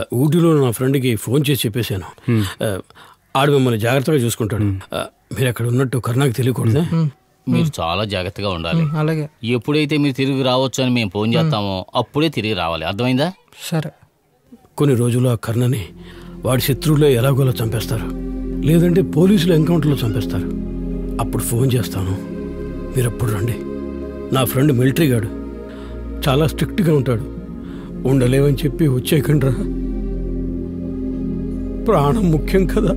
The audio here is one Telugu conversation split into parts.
ఊటీలో నా ఫ్రెండ్కి ఫోన్ చేసి చెప్పేశాను ఆ, ఆడు మిమ్మల్ని జాగ్రత్తగా చూసుకుంటాడు ఆ, మీరు అక్కడ ఉన్నట్టు కరుణాకి తెలియకూడదా మీరు చాలా జాగ్రత్తగా ఉండాలి అలాగే ఎప్పుడైతే మీరు తిరిగి రావచ్చు అని మేము ఫోన్ చేస్తామో అప్పుడే తిరిగి రావాలి అర్థమైందా సరే కొన్ని రోజులు ఆ కర్ణని వాడి శత్రువులే ఎలాగోలా చంపేస్తారు లేదంటే పోలీసులు ఎన్కౌంటర్లో చంపేస్తారు అప్పుడు ఫోన్ చేస్తాను మీరు అప్పుడు రండి నా ఫ్రెండ్ మిలిటరీ గాడు చాలా స్ట్రిక్ట్గా ఉంటాడు ఉండలేవని చెప్పి వచ్చేయకండి రా ప్రాణం ముఖ్యం కదా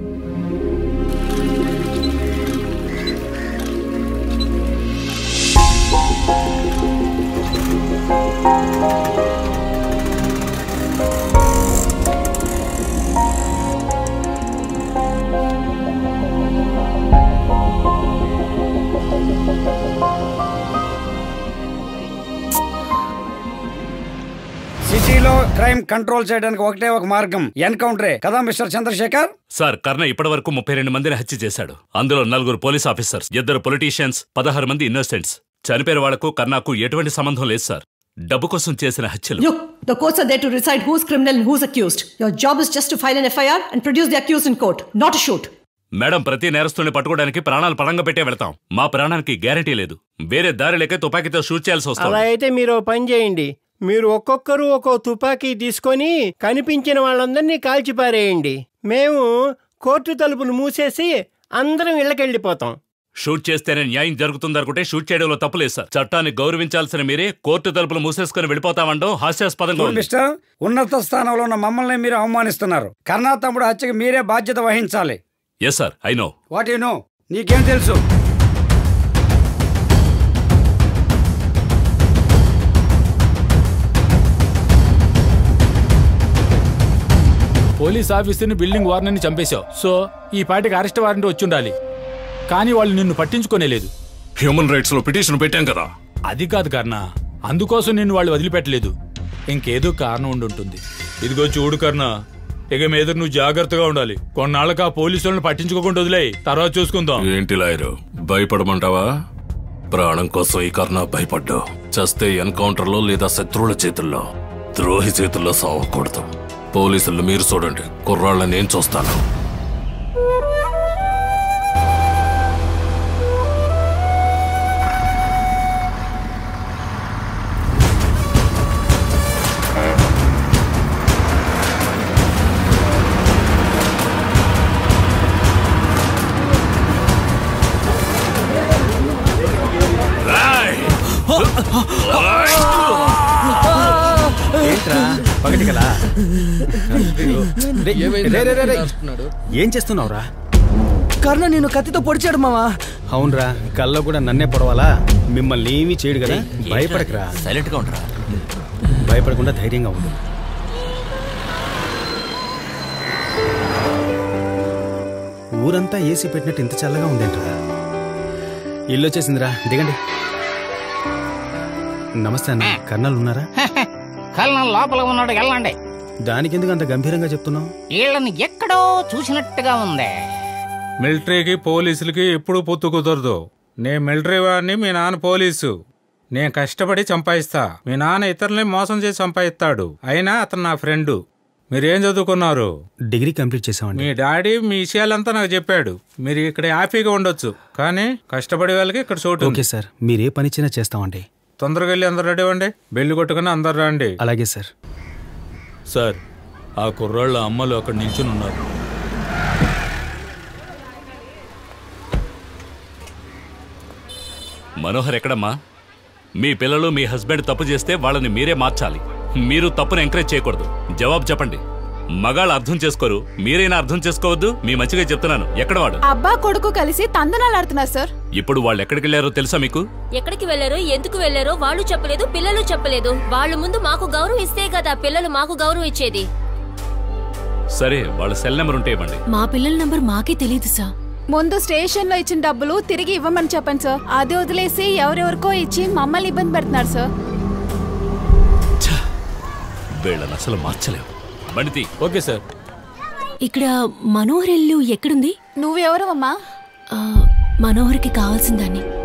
సిటీలో క్రైమ్ కంట్రోల్ చేయడానికి ఒకటే ఒక మార్గం ఎన్కౌంటరే కదా మిస్టర్ చంద్రశేఖర్ సార్ కర్ణ ఇప్పటివరకు ముప్పై రెండు మందిని హత్య చేశాడు అందులో నలుగురు పోలీస్ ఆఫీసర్స్ ఇద్దరు పొలిటీషియన్స్ పదహారు మంది ఇన్నోసెంట్స్ చనిపోయిన వాళ్లకు కర్ణాకు ఎటువంటి సంబంధం లేదు సార్ డబ్బు కోసం చేసిన హత్యలు Look, the courts are there to decide who's criminal and who's accused. Your job is just to file an FIR and produce the accused in court, not to shoot. Madam ప్రతి నేరస్తుల్ని పట్టుకోవడానికి ప్రాణాలు పడంగా పెట్టే వెళ్తాం మా ప్రాణానికి గ్యారంటీ లేదు వేరే దారి లేక తుపాకీతో షూట్ చేయాల్సి అలా వస్తుంది అయితే మీరు ఓ పని చేయండి మీరు ఒక్కొక్కరు ఒక్కో తుపాకీ తీసుకొని కనిపించిన వాళ్ళందరినీ కాల్చిపారేయండి మేము కోర్టు తలుపులు మూసేసి అందరం ఇళ్ళకెళ్ళిపోతాం షూట్ చేస్తేనే న్యాయం జరుగుతుందనుకుంటే షూట్ చేయడంలో తప్పులేదు సార్ చట్టాన్ని గౌరవించాల్సిన మీరే కోర్టు తలుపులు మూసేసుకుని వెళ్ళిపోతామండం హాస్యాస్పదంగా చూడు ఉంది మిస్టర్ ఉన్నత స్థానంలో ఉన్న మమ్మల్ని మీరు అవమానిస్తున్నారు కర్ణా తమ్ముడు హత్యకి మీరే బాధ్యత వహించాలి yes sir I know what you know నీకేం తెలుసు పోలీస్ ఆఫీసర్ని బిల్డింగ్ వార్నర్ని చంపేశావు సో ఈ పాటికి అరెస్ట్ వారెంట్ వచ్చి ఉండాలి కానీ వాళ్ళు నిన్ను పట్టించుకోనేలేదు హ్యూమన్ రైట్స్ లో పిటిషన్ పెట్టాం కదా అది కాదు కర్ణ అందుకోసం నిన్ను వాళ్ళు వదిలిపెట్టలేదు ఇంకేదో కారణం ఉండి ఉంటుంది ఇదిగో చూడు కర్ణ ఇక మీద నువ్వు జాగ్రత్తగా ఉండాలి కొన్నాళ్ళకి ఆ పోలీసులను పట్టించుకోకుండా వదిలేయి తర్వాత చూసుకుందాం ఏంటి లాయరు భయపడమంటావా ప్రాణం కోసం ఈ కర్ణ భయపడ్డు చస్తే ఎన్కౌంటర్ లో లేదా శత్రువుల చేతుల్లో ద్రోహి చేతుల్లో సావకూడదు పోలీసులు మీరు చూడండి కుర్రాళ్ళని నేను చూస్తాను ఏంట్రా పగటికలా ఏం చేస్తున్నావురా కర్ణ నేను కత్తితో పొడిచాడు మావా అవునరా కల్లో కూడా నన్నే పొడవాలా మిమ్మల్ని ఏమీ చేయడు కదా భయపడకరా సైలెంట్ గా ఉండరా భయపడకుండా ధైర్యంగా ఉండు ఊరంతా ఏసీ పెట్టినట్టు ఇంత చల్లగా ఉందేంట్రా ఇల్లు వచ్చేసిందిరా దిగండి నమస్తే అన్న కర్నల్ ఉన్నారా కల్లం లోపల ఉన్నాడు వెళ్ళండి దానికి ఎందుకు అంత గంభీరంగా చెప్తున్నావు వీళ్ళని ఎక్కడో చూసినట్టుగా ఉంది మిలిటరీకి పోలీసులకి ఎప్పుడు పొత్తు కుదరదు నేను మిలిటరీ వాడిని మీ నాన్న పోలీసు నేను కష్టపడి చంపాయిస్తా మీ నాన్న ఇతరుల్ని మోసం చేసి చంపాయిస్తాడు అయినా అతను నా ఫ్రెండు మీరేం చదువుకున్నారు డిగ్రీ కంప్లీట్ చేసామండి మీ డాడీ మీ విషయాలంతా నాకు చెప్పాడు మీరు ఇక్కడ హ్యాపీగా ఉండొచ్చు కానీ కష్టపడే వాళ్ళకి ఇక్కడ చోటు ఉంది. ఓకే సార్ మీరు ఏ పని ఇచ్చినా చేస్తామండి తొందరగా వెళ్ళి అందరు రెడీ అవ్వండి బెల్లి కొట్టుకుని అందరు రండి అలాగే సార్ సార్ ఆ కుర్రాళ్ళ అమ్మలు అక్కడ నిల్చుని ఉన్నారు మనోహర్ ఎక్కడమ్మా మీ పిల్లలు మీ హస్బెండ్ తప్పు చేస్తే వాళ్ళని మీరే మార్చాలి మీరు తప్పును ఎంకరేజ్ చేయకూడదు జవాబు చెప్పండి మగాళ్ళు అర్థం చేసుకోరు మీరైనా అర్థం చేసుకోవద్దు మీ మంచిగా చెప్తున్నాను ఎక్కడ వాడు అబ్బా కొడుకు కలిసి తందనాలు ఆడుతున్నారు సార్ ఇప్పుడు వాళ్ళు ఎక్కడికి వెళ్ళారో తెలుసా మీకు ఎక్కడికి వెళ్లారో ఎందుకు వెళ్లారో వాళ్ళు చెప్పలేదు పిల్లలు చెప్పలేదు వాళ్ళు ముందు మాకు గౌరవం ఇస్తే కదా పిల్లలు మాకు గౌరవం ఇచ్చేది సరే వాళ్ళ సెల్ నెంబర్ ఉంటే ఇవ్వండి మా పిల్లల నంబర్ మాకే తెలియదు సార్ ముందు స్టేషన్ లో ఇచ్చిన డబ్బులు తిరిగి ఇవ్వమని చెప్పండి సార్ అది వదిలేసి ఎవరెవరికో ఇచ్చి మమ్మల్ని ఇబ్బంది పెడుతున్నారు సార్ వీళ్ళని అసలు మార్చలేవు బండితి ఓకే సార్ ఇక్కడ మనోహర్ ఇల్లు ఎక్కడుంది నువ్వెవరవమ్మా మనోహర్కి కావాల్సిందాన్ని